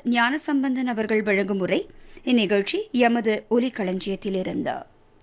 ஞானசம்பந்தன் அவர்கள் வழங்கும் உரை இந்நிகழ்ச்சி எமது ஒலிக்களஞ்சியத்திலிருந்து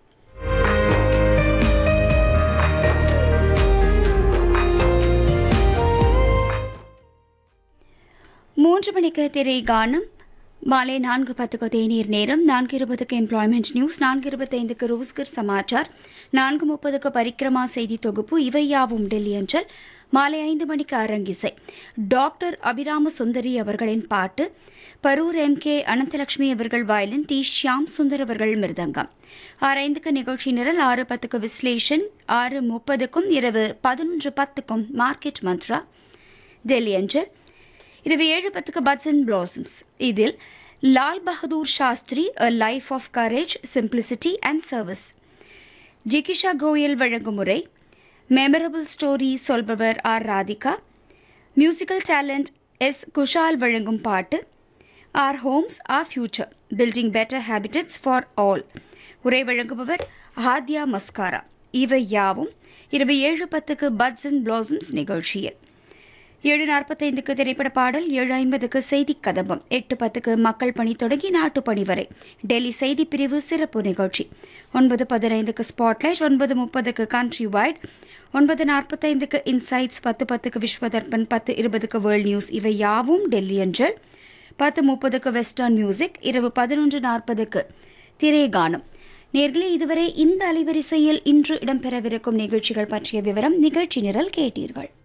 மூன்று மணிக்கு திரை கானம் மாலை நான்கு பத்துக்கு தேநீர் நேரம் நான்கு இருபதுக்கு எம்ப்ளாய்மெண்ட் நியூஸ் நான்கு இருபத்தைந்துக்கு ரோஸ்கர் சமாச்சார் நான்கு முப்பதுக்கு பரிக்கிரமா செய்தி தொகுப்பு இவை யாவும் டெல்லி அஞ்சல் மாலை ஐந்து மணிக்கு அரங்கிசை டாக்டர் அபிராம சுந்தரி அவர்களின் பாட்டு பரூர் எம் கே அனந்தலட்சுமி அவர்கள் வயலின் டி ஷியாம் சுந்தர் அவர்கள் மிருதங்கம் ஆறு ஐந்துக்கு நிகழ்ச்சி நிரல் ஆறு பத்துக்கு விஸ்லேஷன் ஆறு முப்பதுக்கும் இரவு பதினொன்று பத்துக்கும் மார்க்கெட் மந்த்ரா டெல்லி அஞ்சல் இரவு ஏழு பத்துக்கு பட்ஸ் அண்ட் பிளாசம்ஸ் இதில் Lal Bahadur Shastri a life of courage simplicity and service ஜிகிஷா கோயல் வழங்கும் முறை மெமரபிள் ஸ்டோரி சொல்பவர் R Radhika musical talent S Kushal வழங்கும் பாட்டு our homes our future building better habitats for all உரை வழங்குபவர் ஹாத்யா மஸ்காரா இவை யாவும் இரவு ஏழு பத்துக்கு பட்ஸ் அண்ட் பிளாசம்ஸ் நிகழ்ச்சியில் ஏழு நாற்பத்தைந்துக்கு திரைப்பட பாடல் ஏழு ஐம்பதுக்கு செய்தி கதம்பம் எட்டு பத்துக்கு மக்கள் பணி தொடங்கி நாட்டு பணி வரை டெல்லி செய்தி பிரிவு சிறப்பு நிகழ்ச்சி ஒன்பது பதினைந்துக்கு ஸ்பாட்லைட் ஒன்பது முப்பதுக்கு கண்ட்ரி வைட் ஒன்பது நாற்பத்தைந்துக்கு இன்சைட்ஸ் பத்து பத்துக்கு விஸ்வதர்பன் பத்து இருபதுக்கு வேர்ல்ட் நியூஸ் இவை யாவும் டெல்லி அஞ்சல் பத்து முப்பதுக்கு வெஸ்டர்ன் மியூசிக் இரவு பதினொன்று நாற்பதுக்கு திரைகானம் நேர்களே இதுவரை இந்த அலைவரிசையில் இன்று இடம்பெறவிருக்கும் நிகழ்ச்சிகள் பற்றிய விவரம் நிகழ்ச்சி நிரல் கேட்டீர்கள்